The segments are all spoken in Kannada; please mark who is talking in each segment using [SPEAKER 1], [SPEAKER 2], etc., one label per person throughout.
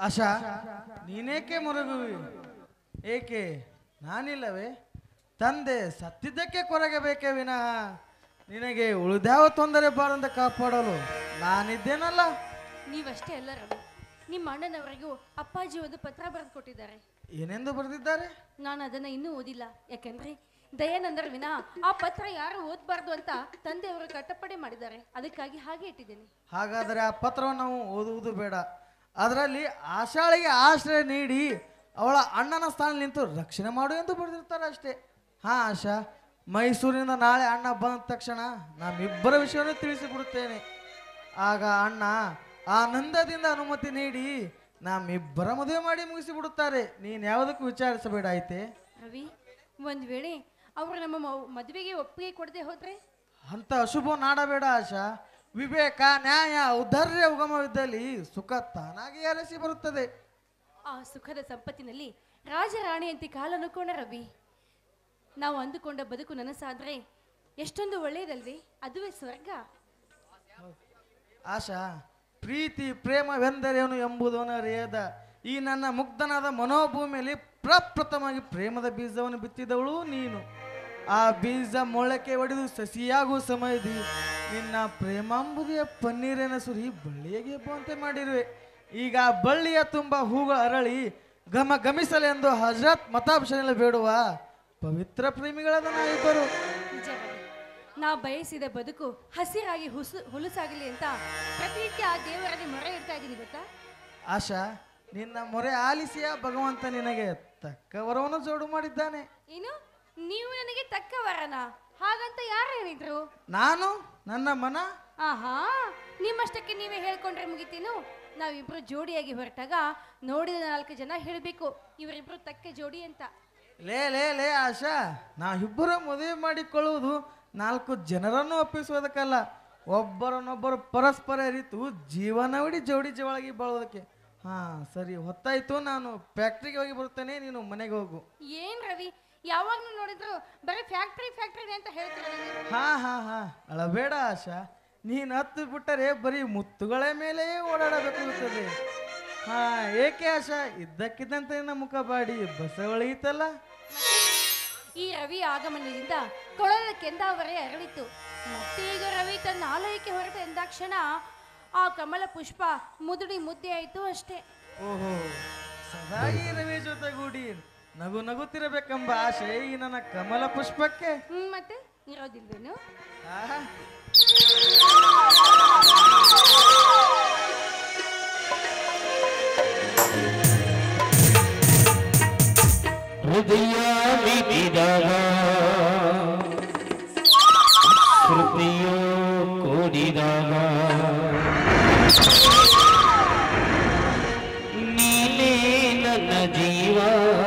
[SPEAKER 1] ಆಶಾ ನೀನೇಕೆ ಮರುಗುವಿ ಏಕೆ ನಾನಿಲ್ಲವೇ ತಂದೆ ಸತ್ತಿದ್ದಕ್ಕೆ ಕೊರಗಬೇಕೇ ವಿನಃ ನಿನಗೆ ಉಳಿದ್ಯಾವ ತೊಂದರೆ ಬಾರಂದ ಕಾಪಾಡಲು ನಾನಿದ್ದೇನಲ್ಲ
[SPEAKER 2] ನೀವಷ್ಟೇ ಅಲ್ಲ ರವಿ ನಿಮ್ಮ ಅಣ್ಣನವರಿಗೂ ಅಪ್ಪಾಜಿ ಒಂದು ಪತ್ರ ಬರೆದು ಕೊಟ್ಟಿದ್ದಾರೆ
[SPEAKER 1] ಏನೆಂದು ಬರೆದಿದ್ದಾರೆ
[SPEAKER 2] ನಾನು ಅದನ್ನ ಇನ್ನೂ ಓದಿಲ್ಲ ಯಾಕಂದ್ರೆ ದಯಾನಂದರ ವಿನ ಆ ಪತ್ರ ಯಾರು ಓದಬಾರ್ದು ಅಂತ ತಂದೆಯವರು ಕಟ್ಟಪಡೆ ಮಾಡಿದ್ದಾರೆ ಅದಕ್ಕಾಗಿ ಹಾಗೆ ಇಟ್ಟಿದ್ದೇನೆ
[SPEAKER 1] ಹಾಗಾದರೆ ಆ ಪತ್ರವನ್ನು ನಾವು ಓದುವುದು ಬೇಡ ಅದರಲ್ಲಿ ಆಶಾಳಿಗೆ ಆಶ್ರಯ ನೀಡಿ ಅವಳ ಅಣ್ಣನ ಸ್ಥಾನ ನಿಂತು ರಕ್ಷಣೆ ಮಾಡು ಎಂದು ಬರೆದಿರ್ತಾರೆ ಅಷ್ಟೇ ಹಾ ಆಶಾ ಮೈಸೂರಿನಿಂದ ನಾಳೆ ಅಣ್ಣ ಬಂದ ತಕ್ಷಣ ನಮ್ಮಿಬ್ಬರ ವಿಷಯವನ್ನು ತಿಳಿಸಿಬಿಡುತ್ತೇನೆ ಆಗ ಅಣ್ಣ ಆನಂದದಿಂದ ಅನುಮತಿ ನೀಡಿ ನಮ್ಮಿಬ್ಬರ ಮದುವೆ ಮಾಡಿ ಮುಗಿಸಿಬಿಡುತ್ತಾರೆ ನೀನು ಯಾವುದಕ್ಕೂ ವಿಚಾರಿಸಬೇಡ ಆಯ್ತೆ
[SPEAKER 2] ರವಿ ಒಂದ್ ವೇಳೆ ಅವರು ನಮ್ಮ ಮವ್- ಮದುವೆಗೆ ಒಪ್ಪಿಗೆ ಕೊಡದೆ ಹೋದ್ರೆ
[SPEAKER 1] ಅಂತ ಅಶುಭ ನಾಡಬೇಡ ಆಶಾ ವಿವೇಕ ನ್ಯಾಯ ಔದಾರ್ಯ ಉಗಮವಿದ್ದಲ್ಲಿ ಸುಖ ತಾನಾಗಿ ಅರಸಿ ಬರುತ್ತದೆ
[SPEAKER 2] ಆ ಸುಖದ ಸಂಪತ್ತಿನಲ್ಲಿ ರಾಜರಾಣಿಯಂತೆ ಕಾಲನುಕೋಣ ರವಿ ನಾವು ಅಂದುಕೊಂಡ ಬದುಕು ನನಸಾದ್ರೆ ಎಷ್ಟೊಂದು ಒಳ್ಳೆಯದಲ್ವೇ ಅದುವೇ ಸ್ವರ್ಗ
[SPEAKER 1] ಆಶಾ ಪ್ರೀತಿ ಪ್ರೇಮವೆಂದರೇನು ಎಂಬುದನ್ನು ಅರಿಯದ ಈ ನನ್ನ ಮುಗ್ಧನಾದ ಮನೋಭೂಮಿಯಲ್ಲಿ ಪ್ರಪ್ರಥಮವಾಗಿ ಪ್ರೇಮದ ಬೀಜವನ್ನು ಬಿತ್ತಿದವಳು ನೀನು ಆ ಬೀಜ ಮೊಳಕೆ ಒಡೆದು ಸಸಿಯಾಗುವ ಸಮಯದಿ ನಿನ್ನ ಪ್ರೇಮಾಂಬುದಿಯ ಪನ್ನೀರಿನ ಸುರಿ ಬಳ್ಳಿಯಾಗಿ ಎಬ್ಬುವಂತೆ ಮಾಡಿರುವೆ ಈಗ ಆ ಬಳ್ಳಿಯ ತುಂಬ ಹೂಗಳು ಅರಳಿ ಘಮ ಗಮಿಸಲೆಂದು ಹಜರತ್ ಮತಾಬ್ಷನಲ್ಲಿ ಬೇಡುವ ಪವಿತ್ರ ಪ್ರೇಮಿಗಳಾದ ನಾವಿಬ್ಬರು
[SPEAKER 2] ನಿಜ ರವಿ ನಾ ಬಯಸಿದ ಬದುಕು ಹಸಿರಾಗಿ ಹುಸು ಹುಲುಸಾಗಲಿ ಅಂತ ಪ್ರತಿನಿತ್ಯ ಆ ದೇವರಲ್ಲಿ ಮೊರೆ ಇಡ್ತಾ ಇದ್ದೀನಿ ಗೊತ್ತಾ
[SPEAKER 1] ಆಶಾ ನಿನ್ನ ಮೊರೆ ಆಲಿಸಿಯ ಭಗವಂತ ನಿನಗೆ ತಕ್ಕ ವರವನ್ನು ಜೋಡು ಮಾಡಿದ್ದಾನೆ
[SPEAKER 2] ಏನು ನೀವು ನನಗೆ ತಕ್ಕ ವರನ ಹಾಗಂತ ಯಾರು ಹೇಳಿದ್ರು
[SPEAKER 1] ನಾನು ನನ್ನ ಮನ
[SPEAKER 2] ಆಹಾ ನಿಮ್ಮಷ್ಟಕ್ಕೆ ನೀವೇ ಹೇಳ್ಕೊಂಡ್ರೆ ಮುಗಿತೀನು ನಾವಿಬ್ರು ಜೋಡಿಯಾಗಿ ಹೊರಟಾಗ ನೋಡಿದ ನಾಲ್ಕು ಜನ ಹೇಳಬೇಕು ಇವರಿಬ್ರು ತಕ್ಕ ಜೋಡಿ ಅಂತ
[SPEAKER 1] ಲೇ ಲೇ ಲೇ ಆಶಾ ನಾವಿಬ್ಬರ ಮದುವೆ ಮಾಡಿಕೊಳ್ಳುವುದು ನಾಲ್ಕು ಜನರನ್ನು ಒಪ್ಪಿಸುವುದಕ್ಕಲ್ಲ ಒಬ್ಬರನ್ನೊಬ್ಬರು ಪರಸ್ಪರ ಅರಿತು ಜೀವನವಿಡೀ ಜೋಡಿ ಜೋಳಾಗಿ ಬಾಳೋದಕ್ಕೆ ಹಾ ಸರಿ ಹೊತ್ತಾಯ್ತು ನಾನು ಫ್ಯಾಕ್ಟ್ರಿಗೆ ಹೋಗಿ ಬರುತ್ತೇನೆ ನೀನು ಮನೆಗೆ ಹೋಗು
[SPEAKER 2] ಏನ್ ರವಿ ಯಾವಾಗ್ಲೂ ನೋಡಿದ್ರು ಬರೀ ಫ್ಯಾಕ್ಟ್ರಿ ಫ್ಯಾಕ್ಟ್ರಿ ಅಂತ ಹೇಳ್ತಾರೆ
[SPEAKER 1] ಹಾ ಹಾ ಹಾ ಅಳಬೇಡ ಆಶಾ ನೀನು ಹತ್ತು ಬಿಟ್ಟರೆ ಬರೀ ಮುತ್ತುಗಳ ಮೇಲೆ ಓಡಾಡಬೇಕಾಗುತ್ತದೆ ಹಾ ಏಕೆ ಆಶಾ ಇದ್ದಕ್ಕಿದ್ದಂತೆ ನಿನ್ನ ಮುಖ ಬಾಡಿ ಬಸವಳಿಯಿತಲ್ಲ
[SPEAKER 2] ಈ ರವಿ ಆಗಮನದಿಂದ ಕೊಳಲ ಕೆಂದಾವರೆ ಅರಳಿತು ಮತ್ತೆ ಈಗ ರವಿ ತನ್ನ ಆಲಯಕ್ಕೆ ಹೊರಟ ಎಂದಾಕ್ಷಣ ಆ ಕಮಲ ಪುಷ್ಪ ಮುದುಡಿ ಮುದ್ದೆ ಆಯ್ತು ಅಷ್ಟೇ
[SPEAKER 1] ಓಹೋ ಸದಾ ಈ ರವಿ ಜೊತೆಗೂಡಿ ನಗು ನಗುತ್ತಿರಬೇಕೆಂಬ ಆಶೆ ಈ ನನ್ನ ಕಮಲ ಪುಷ್ಪಕ್ಕೆ
[SPEAKER 2] ಹ್ಮ್ ಮತ್ತೆ ಇರೋದಿಲ್ವೇನು
[SPEAKER 1] ಆಹಾ.
[SPEAKER 3] ಹೃದಯ ಮಿಡಿದಾಗ ಕೃಪೆಯೋ ಕೂಡಿದಾಗ ನೀನೇ ನನ್ನ ಜೀವ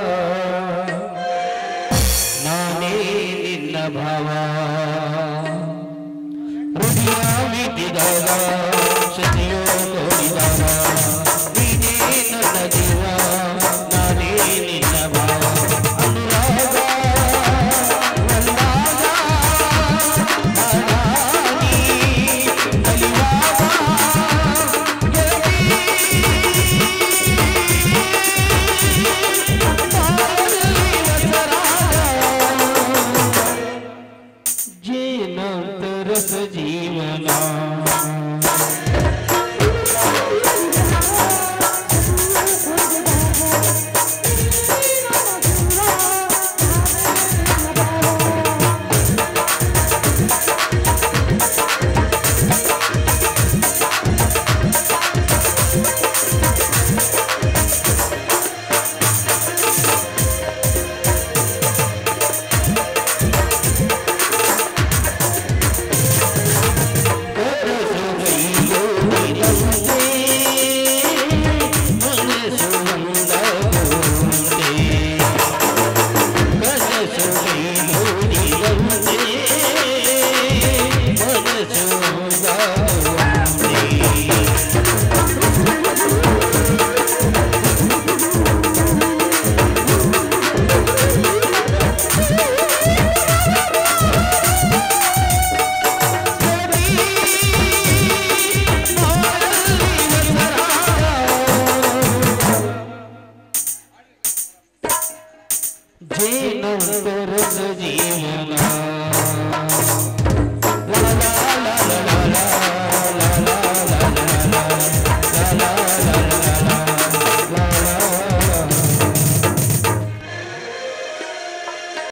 [SPEAKER 3] ನಾನೇ ನಿನ್ನ ಭಾವ ಹೃದಯ ಮಿಡಿದಾಗ ಸತಿಯೋ ಕೂಡಿದಾಗ ನೀನೇ ನನ್ನ ಜೀವ ನಾನೇ ನಿನ್ನ ಭಾವ ಅನುರಾಗ ಒಲ್ಲಾಗ ಹಾಡಾಡಿ ಕಲಿಯುವಾಗ ಗೆಳತಿ ಜೀನಂತರಸ ಜೀವನ ಜೀವನ